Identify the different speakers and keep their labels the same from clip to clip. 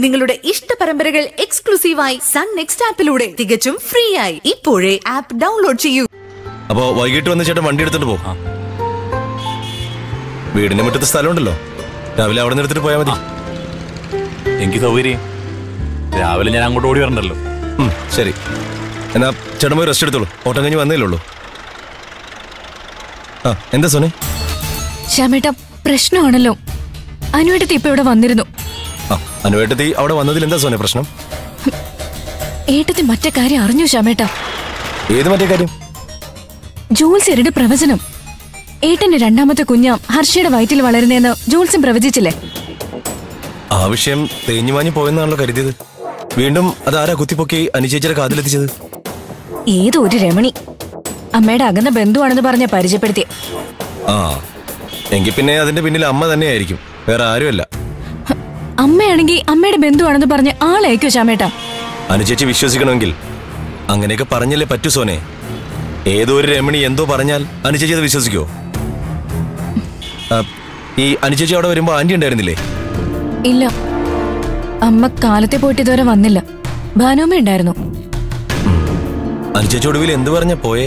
Speaker 1: നിങ്ങളുടെ ഇഷ്ട പരമ്പരകൾ എക്സ്ക്ലൂസീവായി സൺ നെക്സ്റ്റ് ആപ്പിലൂടെ തികച്ചും ഫ്രീ ആയി ഇപ്പോഴേ ആപ്പ് ഡൗൺലോഡ് ചെയ്യൂ
Speaker 2: അപ്പോ വൈകിട്ട് വന്ന് ചേട്ടൻ വണ്ടി എടുത്തിട്ട് പോ വീടിന്റെ മുറ്റത്ത് സ്ഥലമുണ്ടല്ലോ രാവിലെ അവിടെ നിന്ന് എടുത്തിട്ട് പോയാൽ മതി
Speaker 3: എനിക്ക് സൗകര്യം രാവിലെ ഞാൻ അങ്ങോട്ട് ഓടി വരണ്ടല്ലോ
Speaker 2: ഉം, ശരി എന്നാ ചേട്ടൻ പോയി റെസ്റ്റ് എടുത്തോളൂ ഓട്ടം കഴിഞ്ഞ് വന്നേ ഉള്ളൂ ആ എന്താ സോനെ
Speaker 4: ശ്യാമേട്ട പ്രശ്നമാണല്ലോ അനുവേട്ടത്തി ഇപ്പൊ ഇവിടെ വന്നിരുന്നു
Speaker 2: ആ അനുവേട്ടത്തി അവിടെ വന്നതിൽ എന്താ സോനെ പ്രശ്നം
Speaker 4: ഏട്ടത്തി മറ്റേ കാര്യം അറിഞ്ഞു ശ്യാമേട്ട
Speaker 2: ഏത് മറ്റേ കാര്യം
Speaker 4: ജോൽസ്യരുടെ പ്രവചനം ഏട്ടന്റെ രണ്ടാമത്തെ കുഞ്ഞ ഹർഷയുടെ വയറ്റിൽ വളരുന്നേന്ന് ജോൽസ്യം പ്രവചിച്ചില്ലേ
Speaker 2: ആ വിഷയം തേഞ്ഞുമാഞ്ഞു പോയെന്നാണല്ലോ കരുതിയത് വീണ്ടും അതാരാ കുത്തിപ്പൊക്കി അനുചേച്ചിയുടെ കാതിലെത്തിച്ചത്
Speaker 4: ഏതോ ഒരു രമണി അമ്മയുടെ അകന്ന ബന്ധുവാണെന്ന് പറഞ്ഞ പരിചയപ്പെടുത്തി
Speaker 2: ആ എങ്കിൽ പിന്നെ അതിന്റെ പിന്നിൽ അമ്മ തന്നെയായിരിക്കും വേറെ ആരുമല്ല
Speaker 4: അമ്മയാണെങ്കിൽ അമ്മയുടെ ബന്ധുവാണെന്ന് പറഞ്ഞ് ആളയക്കോ ശ്യാമേട്ട
Speaker 2: അനുചേച്ചി വിശ്വസിക്കണമെങ്കിൽ അങ്ങനെയൊക്കെ പറഞ്ഞല്ലേ പറ്റൂ സോനെ ഏതോ ഒരു രമണി എന്തോ പറഞ്ഞാൽ അനുചേച്ചി അത് വിശ്വസിക്കോ ആ, ഈ അനുചേച്ചി അവിടെ വരുമ്പോ ആന്റി ഉണ്ടായിരുന്നില്ലേ
Speaker 4: ഇല്ല അമ്മ കാലത്തെ പോയിട്ട് ഇതുവരെ വന്നില്ല ഭാനുമ്മ ഉണ്ടായിരുന്നു
Speaker 2: അനുചേച്ചി ഒടുവിൽ എന്ത് പറഞ്ഞ പോയേ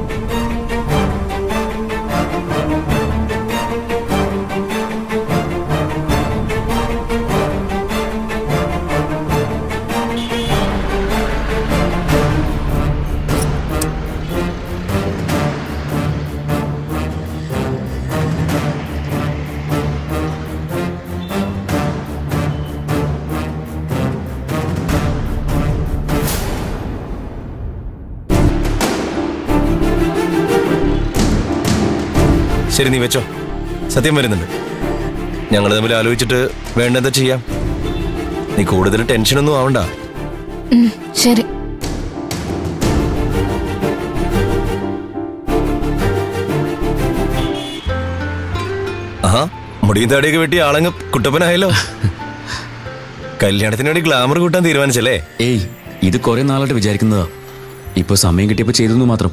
Speaker 2: ശരി നീ വെച്ചോ സത്യം വരുന്നുണ്ട് ഞങ്ങൾ തമ്മിൽ ആലോചിച്ചിട്ട് വേണ്ടെന്താ ചെയ്യാം നീ കൂടുതൽ ടെൻഷനൊന്നും ആവണ്ട
Speaker 4: ഉം, ശരി
Speaker 2: ആഹാ മുടിയും താടിയൊക്കെ വെട്ടി ആളങ്ങ് കുട്ടപ്പനായല്ലോ കല്യാണത്തിന് വേണ്ടി ഗ്ലാമർ കൂട്ടാൻ തീരുമാനിച്ചല്ലേ
Speaker 5: ഏയ് ഇത് കുറെ നാളായിട്ട് വിചാരിക്കുന്നതാ ഇപ്പൊ സമയം കിട്ടിയപ്പോ ചെയ്തെന്ന് മാത്രം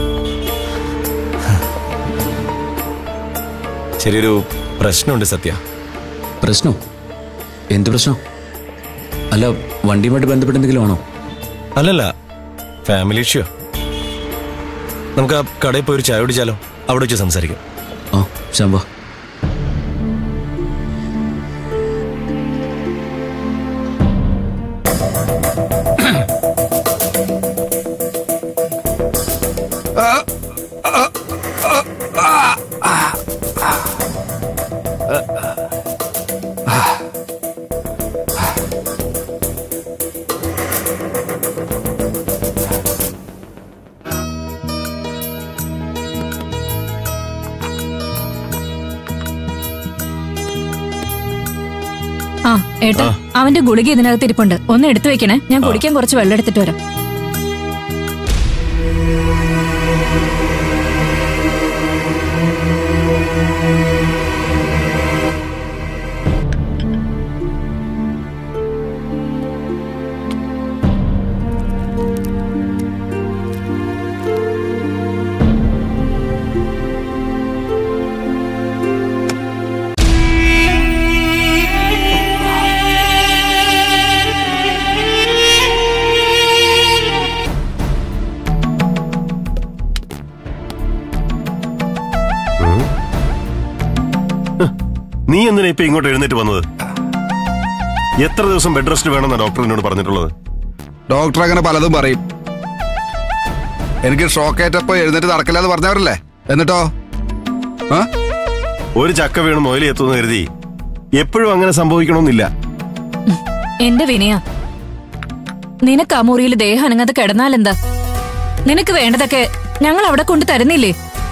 Speaker 2: ചെറിയൊരു പ്രശ്നമുണ്ട് സത്യ
Speaker 5: പ്രശ്നോ എന്ത് പ്രശ്നം അല്ല വണ്ടിയുമായിട്ട് ബന്ധപ്പെട്ട എന്തെങ്കിലും ആണോ
Speaker 2: അല്ലല്ല ഫാമിലി ഇഷ്യൂ നമുക്ക് ആ കടയിൽ പോയി ഒരു ചായ കുടിച്ചാലോ അവിടെ വെച്ച് സംസാരിക്കാം
Speaker 5: ആ ശാമ്പ
Speaker 4: ആ ഏട്ടാ അവന്റെ ഗുളിക ഇതിനകത്ത് ഇരിപ്പുണ്ട് ഒന്ന് എടുത്തു വെക്കണേ ഞാൻ കുടിക്കാൻ കുറച്ച് വെള്ളം എടുത്തിട്ട് വരാം
Speaker 6: നീ എന്തിനാ ഇപ്പൊ ഇങ്ങോട്ട് എഴുന്നേറ്റ് വന്നത് എത്ര ദിവസം ബെഡ് റെസ്റ്റ് വേണമെന്നാ ഡോക്ടർ എന്നോട് പറഞ്ഞിട്ടുള്ളത്
Speaker 7: ഡോക്ടർ അങ്ങനെ പലതും പറയും എനിക്ക് ഷോക്ക് ഏറ്റപ്പോ എഴുന്നേറ്റ് നടക്കില്ലാന്ന് പറഞ്ഞവരല്ലേ എന്നിട്ടോ ആ
Speaker 6: ഒരു ചക്ക വീണ് മുതലി എത്തുമെന്ന് കരുതി എപ്പോഴും അങ്ങനെ സംഭവിക്കണമെന്നില്ല
Speaker 4: എന്റെ വിനയാ നിനക്ക് ആ മുറിയിൽ ദേഹം അനങ്ങാതെ കിടന്നാലെന്താ നിനക്ക് വേണ്ടതൊക്കെ ഞങ്ങൾ അവിടെ കൊണ്ട് തരുന്നില്ലേ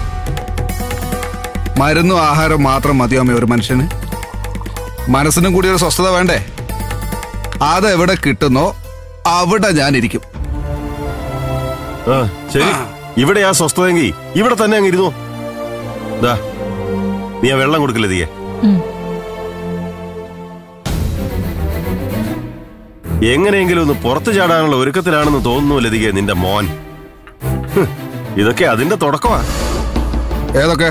Speaker 7: മരുന്നും ആഹാരം മാത്രം മതിയാമേ ഒരു മനുഷ്യന് മനസ്സിനും കൂടി ഒരു സ്വസ്ഥത വേണ്ടേ അത് എവിടെ കിട്ടുന്നോ അവിടെ ഞാൻ ഇരിക്കും
Speaker 6: ആ ശരി ഇവിടെ ആ സ്വസ്ഥതെങ്കിൽ ഇവിടെ തന്നെ അങ്ങ് ഇരുന്നു ദാ നീ ആ വെള്ളം കൊടുക്കില്ല തീയെ
Speaker 4: ഉം.
Speaker 6: എങ്ങനെയെങ്കിലും ഒന്ന് പുറത്തു ചാടാനുള്ള ഒരുക്കത്തിലാണെന്ന് തോന്നുന്നു ലതികെ നിന്റെ മോൻ ഹ്, ഇതൊക്കെ അതിന്റെ തുടക്കമാ
Speaker 7: ഏതൊക്കെ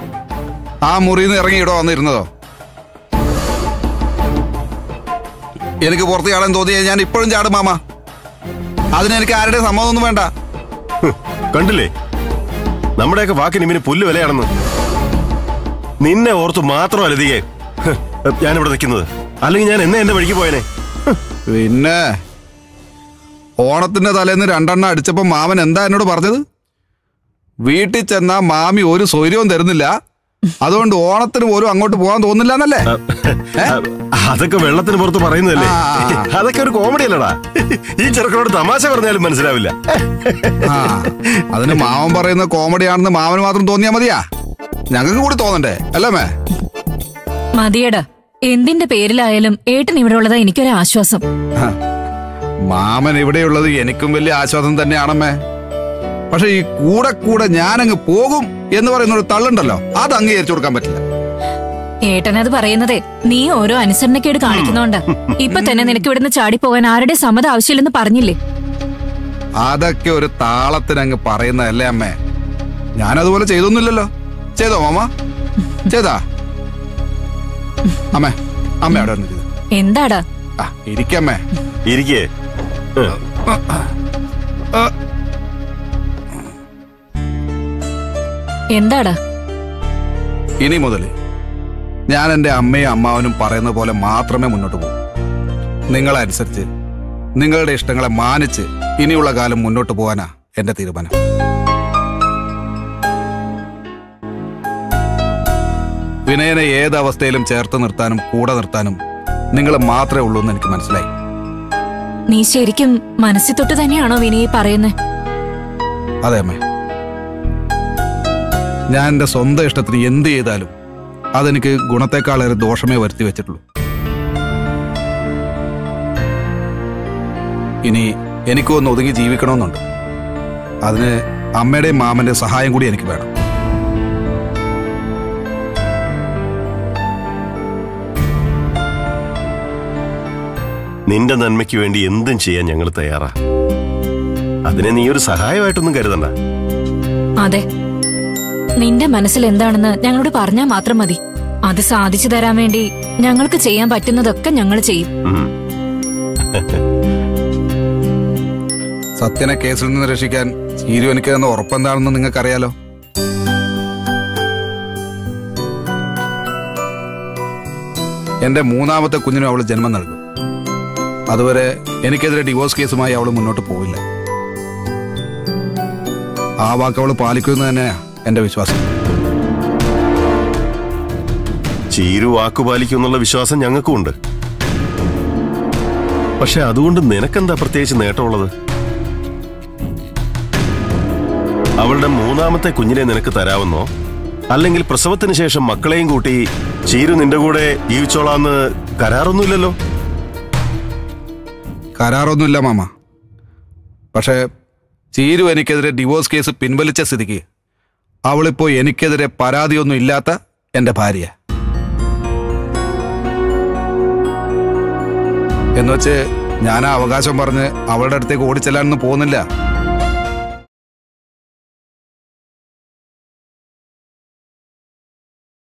Speaker 7: ആ മുറിയിൽ നിന്ന് ഇറങ്ങി ഇവിടെ വന്നിരുന്നതോ എനിക്ക് പുറത്ത് ചാടാൻ തോന്നിയാൽ ഞാൻ ഇപ്പോഴും ചാടും മാമ അതിന് എനിക്ക് ആരുടെ സമ്മതമൊന്നും വേണ്ട
Speaker 6: ഹ്, കണ്ടില്ലേ നമ്മുടെയൊക്കെ വാക്കിന് ഇവന് പുല്ല് വിലയാണെന്ന് നിന്നെ ഓർത്ത് മാത്രമല്ല ലതികെ ഹ്, ഞാനിവിടെ നിൽക്കുന്നത് അല്ലെങ്കിൽ ഞാൻ എന്നെ എന്റെ വഴിക്ക് പോയനെ ഹ്,
Speaker 7: പിന്നെ ഓണത്തിന്റെ തലേന്ന് രണ്ടെണ്ണം അടിച്ചപ്പോ മാമൻ എന്താ എന്നോട് പറഞ്ഞത് വീട്ടിൽ ചെന്നാ മാമി ഒരു സ്വൈര്യവും തരുന്നില്ല അതുകൊണ്ട് ഓണത്തിന് പോലും അങ്ങോട്ട് പോകാൻ തോന്നില്ല എന്നല്ലേ
Speaker 6: അതൊക്കെ വെള്ളത്തിന് പുറത്ത് പറയുന്നതല്ലേ
Speaker 7: ആ.
Speaker 6: അതൊക്കെ ഒരു കോമഡി അല്ലടാ ഈ ചെറുക്കനോട് തമാശ പറഞ്ഞാലും മനസ്സിലാവില്ല
Speaker 7: ആ അതിന് മാമൻ പറയുന്ന കോമഡിയാണെന്ന് മാമന് മാത്രം തോന്നിയാ മതിയാ ഞങ്ങൾക്ക് കൂടി തോന്നണ്ടേ അല്ലേ മേ
Speaker 4: മതിയടാ എന്തിന്റെ പേരിലായാലും ഏട്ടൻ ഇവിടെ ഉള്ളതാ എനിക്കൊരു ആശ്വാസം
Speaker 7: മാമൻ ഇവിടെയുള്ളത് എനിക്കും വലിയ ആശ്വാസം തന്നെയാണമ്മേ പക്ഷെ ഈ കൂടെ കൂടെ ഞാനങ്ങ് പോകും എന്ന് പറയുന്ന ഒരു തള്ളുണ്ടല്ലോ അത് അംഗീകരിച്ചു കൊടുക്കാൻ പറ്റില്ല
Speaker 4: ഏട്ടനത് പറയുന്നതേ നീ ഓരോ അനുസരണക്കേട് കാണിക്കുന്നോണ്ടാ ഇപ്പൊ തന്നെ നിനക്ക് ഇവിടുന്ന് ചാടിപ്പോകാൻ ആരുടെ സമ്മതം ആവശ്യമില്ലെന്ന് പറഞ്ഞില്ലേ
Speaker 7: അതൊക്കെ ഒരു താളത്തിനങ്ങ് പറയുന്നതല്ലേ അമ്മേ ഞാനതുപോലെ ചെയ്തൊന്നുമില്ലല്ലോ ചെയ്തോ മാമ ചെയ്താ അമ്മേ അമ്മ അവിടെ വന്നിരുന്നു
Speaker 4: എന്താടാ
Speaker 7: ആ ഇരിക്കമ്മേ
Speaker 6: ഇരിക്കേ
Speaker 4: എന്താടാ
Speaker 7: ഇനി മുതൽ ഞാൻ എൻ്റെ അമ്മയും അമ്മാവനും പറയുന്ന പോലെ മാത്രമേ മുന്നോട്ട് പോകും നിങ്ങളനുസരിച്ച് നിങ്ങളുടെ ഇഷ്ടങ്ങളെ മാനിച്ച് ഇനിയുള്ള കാലം മുന്നോട്ട് പോകാനാ എന്റെ തീരുമാനം വിനയനെ ഏത് അവസ്ഥയിലും ചേർത്ത് നിർത്താനും കൂടെ നിർത്താനും നിങ്ങൾ മാത്രമേ ഉള്ളൂ എന്ന് എനിക്ക് മനസ്സിലായി
Speaker 4: നീ ശരിക്കും മനസ്സിൽ തൊട്ട് തന്നെയാണോ വിനയ് പറയുന്നേ
Speaker 7: അതെ അമ്മേ ഞാൻ എൻ്റെ സ്വന്തം ഇഷ്ടത്തിന് എന്ത് ചെയ്താലും അതെനിക്ക് ഗുണത്തെക്കാളേറെ ദോഷമേ വരുത്തി വെച്ചിട്ടുള്ളൂ ഇനി എനിക്കും ഒന്ന് ഒതുങ്ങി ജീവിക്കണമെന്നുണ്ട് അതിന് അമ്മയുടെയും മാമന്റെയും സഹായം കൂടി എനിക്ക് വേണം
Speaker 6: നിന്റെ നന്മയ്ക്ക് വേണ്ടി എന്തും ചെയ്യാൻ ഞങ്ങൾ തയ്യാറാ അതിനെ നീ ഒരു സഹായമായിട്ടൊന്നും കരുതണ്ട
Speaker 4: അതെ നിന്റെ മനസ്സിൽ എന്താണെന്ന് ഞങ്ങളോട് പറഞ്ഞാൽ മാത്രം മതി അത് സാധിച്ചു തരാൻ വേണ്ടി ഞങ്ങൾക്ക് ചെയ്യാൻ പറ്റുന്നതൊക്കെ ഞങ്ങൾ ചെയ്യും
Speaker 6: ഉം.
Speaker 7: സത്യനെ കേസിൽ നിന്ന് രക്ഷിക്കാൻ ചീരു എനിക്ക് തന്ന ഉറപ്പെന്താണെന്ന് നിങ്ങൾക്കറിയാലോ എന്റെ മൂന്നാമത്തെ കുഞ്ഞിനും അവൾ ജന്മം നൽകും അതുവരെ എനിക്കെതിരെ ഡിവോഴ്സ് കേസുമായി അവൾ മുന്നോട്ട് പോവില്ല ആ വാക്ക് അവൾ പാലിക്കുമെന്ന് തന്നെയാ എന്റെ വിശ്വാസം
Speaker 6: ചീരു വാക്കുപാലിക്കും എന്നുള്ള വിശ്വാസം ഞങ്ങൾക്കും ഉണ്ട് പക്ഷെ അതുകൊണ്ട് നിനക്കെന്താ പ്രത്യേകിച്ച് നേട്ടമുള്ളത് അവളുടെ മൂന്നാമത്തെ കുഞ്ഞിനെ നിനക്ക് തരാമെന്നോ അല്ലെങ്കിൽ പ്രസവത്തിന് ശേഷം മക്കളെയും കൂട്ടി ചീരു നിന്റെ കൂടെ ജീവിച്ചോളാന്ന് കരാറൊന്നുമില്ലല്ലോ
Speaker 7: കരാറൊന്നുമില്ല മാമ പക്ഷേ ചീരു എനിക്കെതിരെ ഡിവോഴ്സ് കേസ് പിൻവലിച്ച സ്ഥിതിക്ക് അവളിപ്പോ എനിക്കെതിരെ പരാതിയൊന്നും ഇല്ലാത്ത എന്റെ ഭാര്യ എന്നുവെച്ച് ഞാൻ ആ അവകാശം പറഞ്ഞ് അവളുടെ അടുത്തേക്ക് ഓടിച്ചെല്ലാനൊന്നും പോകുന്നില്ല